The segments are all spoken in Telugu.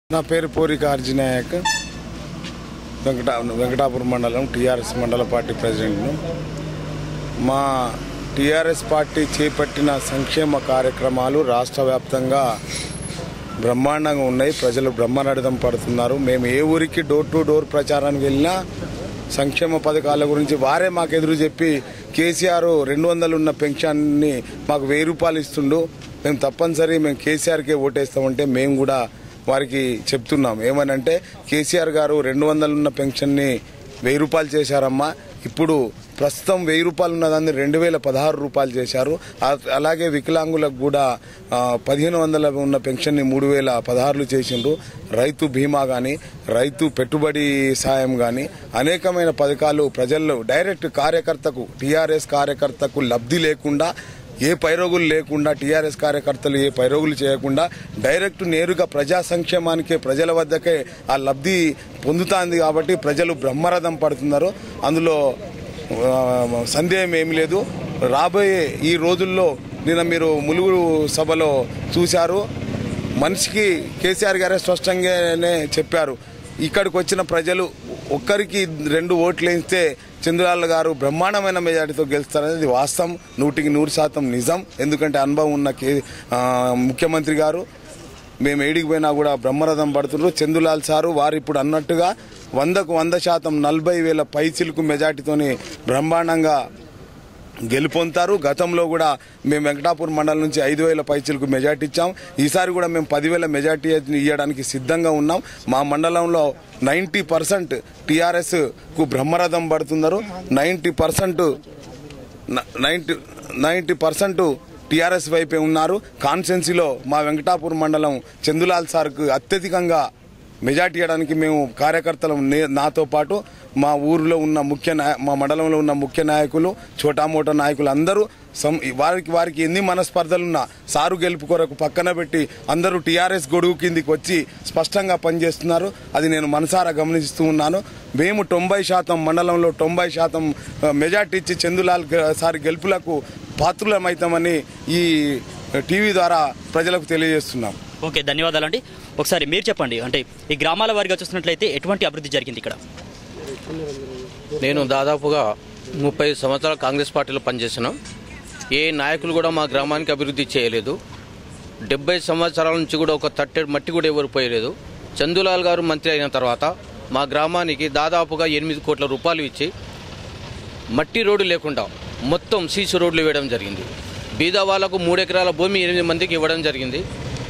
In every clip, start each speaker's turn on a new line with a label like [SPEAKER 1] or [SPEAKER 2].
[SPEAKER 1] నా పేరు పూరిక అర్జునాయక్ వెంకట వెంకటాపురం మండలం టీఆర్ఎస్ మండల పార్టీ ప్రెసిడెంట్ను మా టీఆర్ఎస్ పార్టీ చేపట్టిన సంక్షేమ కార్యక్రమాలు రాష్ట్ర వ్యాప్తంగా బ్రహ్మాండంగా ఉన్నాయి ప్రజలు బ్రహ్మరథం పడుతున్నారు మేము ఏ ఊరికి డోర్ టు డోర్ ప్రచారానికి వెళ్ళినా సంక్షేమ పథకాల గురించి వారే మాకు ఎదురు చెప్పి కేసీఆర్ రెండు వందలు ఉన్న పెన్షన్ని మాకు వెయ్యి రూపాయలు ఇస్తుండు మేము తప్పనిసరి మేము కేసీఆర్కే ఓటేస్తామంటే మేము కూడా వారికి చెప్తున్నాం ఏమనంటే కేసీఆర్ గారు రెండు వందలు ఉన్న పెన్షన్ని వెయ్యి రూపాయలు చేశారమ్మా ఇప్పుడు ప్రస్తుతం వెయ్యి రూపాయలు ఉన్నదాన్ని రెండు వేల పదహారు రూపాయలు చేశారు ఆ- అలాగే వికలాంగులకు కూడా ఆ, పదిహేను వందల ఉన్న పెన్షన్ని మూడు వేల పదహారులు చేసిండ్రు రైతు బీమా కానీ రైతు పెట్టుబడి సాయం కానీ అనేకమైన పథకాలు ప్రజల్లో డైరెక్ట్ కార్యకర్తకు టీఆర్ఎస్ కార్యకర్తకు లబ్ధి లేకుండా ఏ పైరోగులు లేకుండా టీఆర్ఎస్ కార్యకర్తలు ఏ పైరోగులు చేయకుండా డైరెక్ట్ నేరుగా ప్రజా సంక్షేమానికే ప్రజల వద్దకే ఆ లబ్ధి పొందుతాంది కాబట్టి ప్రజలు బ్రహ్మరథం పడుతున్నారు అందులో ఆ, సందేహం ఏమీ లేదు రాబోయే ఈ రోజుల్లో నిన్న మీరు ములుగు సభలో చూశారు మనిషికి కేసీఆర్ గారే స్పష్టంగానే చెప్పారు ఇక్కడికి వచ్చిన ప్రజలు ఒక్కరికి రెండు ఓట్లు వేస్తే చంద్రలాల్ గారు బ్రహ్మాండమైన మెజార్టీతో గెలుస్తారనేది వాస్తవం నూటికి నూరు శాతం నిజం ఎందుకంటే అనుభవం ఉన్న కే ఆ, ముఖ్యమంత్రి గారు మేము ఏడికి పోయినా కూడా బ్రహ్మరథం పడుతున్నారు చందులాల్ సారు వారు ఇప్పుడు అన్నట్టుగా వందకు వంద శాతం నలభై వేల పైచిలకు మెజార్టీతోని బ్రహ్మాండంగా గెలుపొందుతారు గతంలో కూడా మేము వెంకటాపూర్ మండలం నుంచి ఐదు వేల పైచలకు మెజార్టీ ఇచ్చాం ఈసారి కూడా మేము పదివేల మెజార్టీ ఇవ్వడానికి సిద్ధంగా ఉన్నాం మా మండలంలో నైంటీ పర్సెంట్ టీఆర్ఎస్కు బ్రహ్మరథం పడుతున్నారు ninety percent ninety ninety percent TRS వైపే ఉన్నారు కాన్స్టెన్సీలో మా వెంకటాపూర్ మండలం చందులాల్ సార్కు అత్యధికంగా మెజార్టీ ఇవ్వడానికి మేము కార్యకర్తలు నే- నాతో పాటు మా ఊరిలో ఉన్న ముఖ్య నాయ మా మండలంలో ఉన్న ముఖ్య నాయకులు చోటామోటా నాయకులు అందరూ సం- వారికి వారికి ఎన్ని మనస్పర్ధలున్నా సారు గెలుపు కొరకు పక్కన పెట్టి అందరూ టీఆర్ఎస్ గొడుగు కిందికి వచ్చి స్పష్టంగా పనిచేస్తున్నారు అది నేను మనసారా గమనిస్తూ ఉన్నాను మేము తొంభై శాతం మండలంలో తొంభై శాతం ఆ, మెజార్టీ ఇచ్చి చందులాల్ గ- సారి గెలుపులకు పాత్రులమవుతామని ఈ టీవీ ద్వారా ప్రజలకు తెలియజేస్తున్నాం
[SPEAKER 2] ఓకే ధన్యవాదాలండి ఒకసారి మీరు చెప్పండి అంటే ఈ గ్రామాల వారిగా చూసినట్లయితే ఎటువంటి అభివృద్ధి జరిగింది ఇక్కడ
[SPEAKER 3] నేను దాదాపుగా ముప్పై సంవత్సరాలు కాంగ్రెస్ పార్టీలో పనిచేసిన ఏ నాయకులు కూడా మా గ్రామానికి అభివృద్ధి చేయలేదు డెబ్బై సంవత్సరాల నుంచి కూడా ఒక తట్టెడు మట్టి కూడా ఎవరు పోయలేదు చందులాల్ గారు మంత్రి అయిన తర్వాత మా గ్రామానికి దాదాపుగా ఎనిమిది కోట్ల రూపాయలు ఇచ్చి మట్టి రోడ్డు లేకుండా మొత్తం సీసీ రోడ్లు వేయడం జరిగింది బీద వాళ్ళకు మూడు ఎకరాల భూమి ఎనిమిది మందికి ఇవ్వడం జరిగింది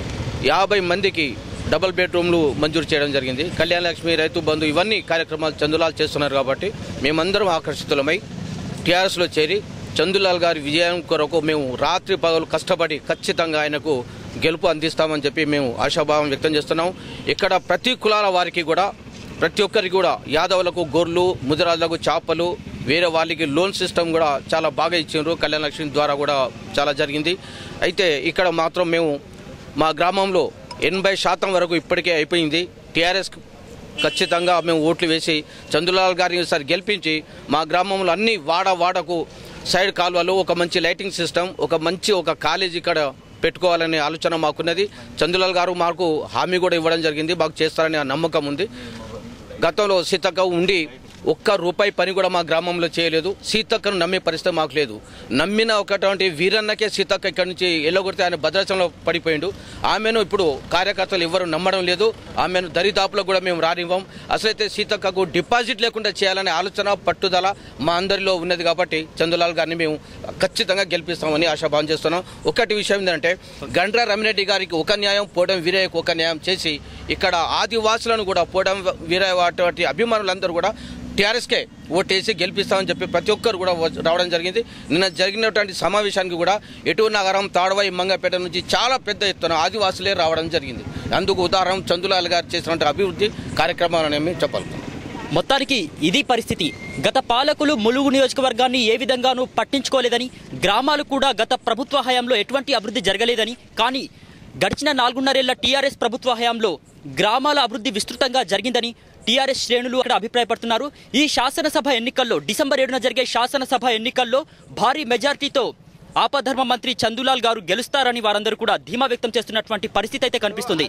[SPEAKER 3] యాభై మందికి డబుల్ బెడ్రూమ్లు మంజూరు చేయడం జరిగింది కళ్యాణ లక్ష్మి రైతు బంధు ఇవన్నీ కార్యక్రమాలు చందులాల్ చేస్తున్నారు కాబట్టి మేమందరం ఆకర్షితులమై టీఆర్ఎస్లో చేరి చందులాల్ గారి విజయం కొరకు మేము రాత్రి పగలు కష్టపడి ఖచ్చితంగా ఆయనకు గెలుపు అందిస్తామని చెప్పి మేము ఆశాభావం వ్యక్తం చేస్తున్నాం ఇక్కడ ప్రతి కులాల వారికి కూడా ప్రతి ఒక్కరికి కూడా యాదవులకు గొర్రెలు ముదిరాజులకు చేపలు వేరే వాళ్ళకి లోన్ సిస్టమ్ కూడా చాలా బాగా ఇచ్చిండ్రు కళ్యాణ లక్ష్మి ద్వారా కూడా చాలా జరిగింది అయితే ఇక్కడ మాత్రం మేము మా గ్రామంలో ఎనభై శాతం వరకు ఇప్పటికే అయిపోయింది టీఆర్ఎస్ ఖచ్చితంగా మేము ఓట్లు వేసి చంద్రలాల్ గారిని ఒకసారి గెలిపించి మా గ్రామంలో అన్ని వాడ వాడకు సైడ్ కాలువలు ఒక మంచి లైటింగ్ సిస్టమ్ ఒక మంచి ఒక కాలేజ్ ఇక్కడ పెట్టుకోవాలనే ఆలోచన మాకున్నది చంద్రలాల్ గారు మాకు హామీ కూడా ఇవ్వడం జరిగింది మాకు చేస్తారనే ఆ నమ్మకం ఉంది గతంలో సీతక్క ఉండి ఒక్క రూపాయి పని కూడా మా గ్రామంలో చేయలేదు సీతక్కను నమ్మే పరిస్థితి మాకు లేదు నమ్మిన ఒకటువంటి వీరన్నకే సీతక్క ఇక్కడి నుంచి ఎల్లగొడితే ఆయన భద్రాచలంలో పడిపోయిండు ఆమెను ఇప్పుడు కార్యకర్తలు ఎవరు నమ్మడం లేదు ఆమెను దరిదాపులో కూడా మేము రానివ్వం అసలైతే సీతక్కకు డిపాజిట్ లేకుండా చేయాలనే ఆలోచన పట్టుదల మా అందరిలో ఉన్నది కాబట్టి చందులాల్ గారిని మేము ఖచ్చితంగా గెలిపిస్తామని ఆశాభావం చేస్తున్నాం ఒకటి విషయం ఏంటంటే గండ్ర రమిరెడ్డి గారికి ఒక న్యాయం పోవడం వీరయ్యకు ఒక న్యాయం చేసి ఇక్కడ ఆదివాసులను కూడా పోవడం వీరయ్య అటువంటి అభిమానులందరూ కూడా టీఆర్ఎస్కే ఓటేసి గెలిపిస్తామని చెప్పి ప్రతి ఒక్కరు కూడా వ- రావడం జరిగింది నిన్న జరిగినటువంటి సమావేశానికి కూడా ఎటు నగరం తాడవాయి మంగపేట నుంచి చాలా పెద్ద ఎత్తున ఆదివాసులే రావడం జరిగింది అందుకు ఉదాహరణ చందులాల్ గారు చేసినటువంటి అభివృద్ధి కార్యక్రమాలని మేము చెప్పాలి
[SPEAKER 2] మొత్తానికి ఇది పరిస్థితి గత పాలకులు ములుగు నియోజకవర్గాన్ని ఏ విధంగానూ పట్టించుకోలేదని గ్రామాలు కూడా గత ప్రభుత్వ హయాంలో ఎటువంటి అభివృద్ధి జరగలేదని కానీ గడిచిన నాలుగున్నరేళ్ల టీఆర్ఎస్ ప్రభుత్వ హయాంలో గ్రామాల అభివృద్ధి విస్తృతంగా జరిగిందని టీఆర్ఎస్ శ్రేణులు అక్కడ అభిప్రాయపడుతున్నారు ఈ శాసనసభ ఎన్నికల్లో డిసెంబర్ ఏడున జరిగే శాసనసభ ఎన్నికల్లో భారీ మెజార్టీతో ఆపధర్మ మంత్రి చందులాల్ గారు గెలుస్తారని వారందరూ కూడా ధీమా వ్యక్తం చేస్తున్నటువంటి పరిస్థితి అయితే కనిపిస్తుంది